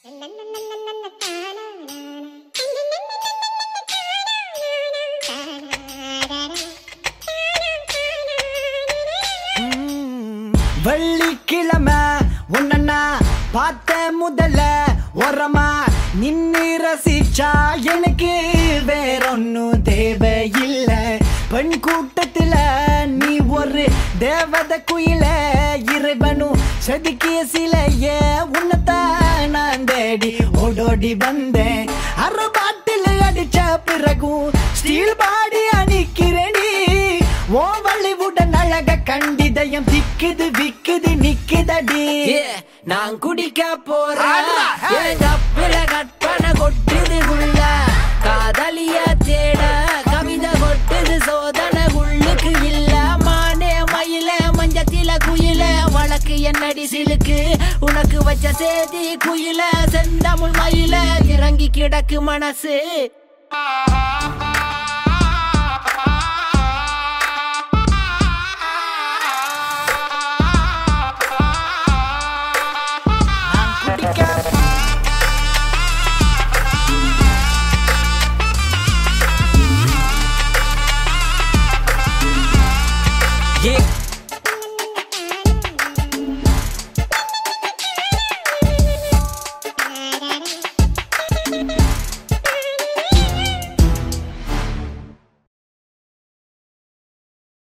வெள்ளிக்கிழமை உன்னா பார்த்த முதல்ல ஓரமா நின்னு ரசிச்சா எனக்கு வேறொன்னும் தேவையில்ல பெண் கூட்டத்துல நீ ஒரு தேவத குயில இறைவனும் செதுக்கிய சிலைய உன்னத்தான் நான் தேடி ஓடோடி வந்தேன் அரை பாட்டில் அடிச்ச பிறகும் ஸ்டீல் பாடி அணிக்கிறேன் ஓ வள்ளிவுடன் அழக கண்டிதயம் திக்குது விக்குது நிக்குதடி நான் குடிக்க போறேன் என் கப்பில கற்பனை கொட்டுது உள்ள காதலிய தேட கவிதை கொட்டுது சோதனை உள்ளுக்கு இல்ல மானே மயில மஞ்சத்தில குயில வழக்கு என்னடி சிலுக்கு உனக்கு வச்ச சேதி குயில செந்தமிழ் மயில இறங்கி கிடக்கு மனசு